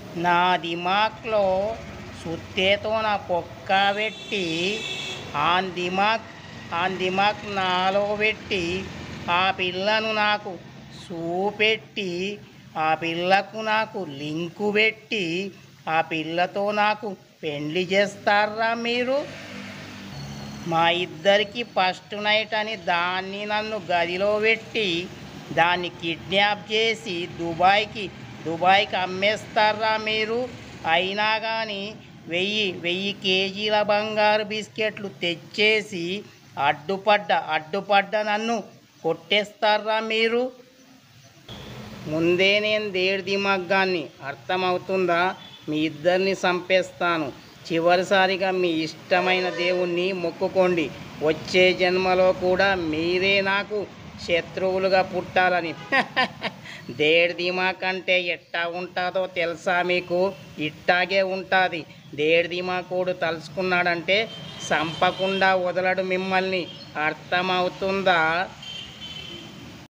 నా దిమాక్లో సుత్తేతో నా పొక్క పెట్టి ఆన్ దిమాక్ ఆన్ దిమాక్ నాలో పెట్టి ఆ పిల్లను నాకు చూపెట్టి ఆ పిల్లకు నాకు లింకు పెట్టి ఆ పిల్లతో నాకు పెండ్లి చేస్తారా మీరు మా ఇద్దరికి ఫస్ట్ నైట్ అని దాన్ని నన్ను గదిలో పెట్టి దాన్ని కిడ్నాప్ చేసి దుబాయ్కి దుబాయ్కి అమ్మేస్తారా మీరు అయినా కానీ వెయ్యి వెయ్యి కేజీల బంగారు బిస్కెట్లు తెచ్చేసి అడ్డుపడ్డ అడ్డుపడ్డ నన్ను కొట్టేస్తారా మీరు ముందే నేను దేడి దిమగ్గాన్ని అర్థమవుతుందా మీ ఇద్దరిని చంపేస్తాను చివరిసారిగా మీ ఇష్టమైన దేవుణ్ణి మొక్కుకోండి వచ్చే జన్మలో కూడా మీరే నాకు శత్రువులుగా పుట్టాలని దేడి దిమాక్ అంటే ఎట్టా ఉంటుందో తెలుసా మీకు ఇట్టాగే ఉంటుంది దేడి దిమాకుడు తలుచుకున్నాడంటే చంపకుండా వదలడు మిమ్మల్ని అర్థమవుతుందా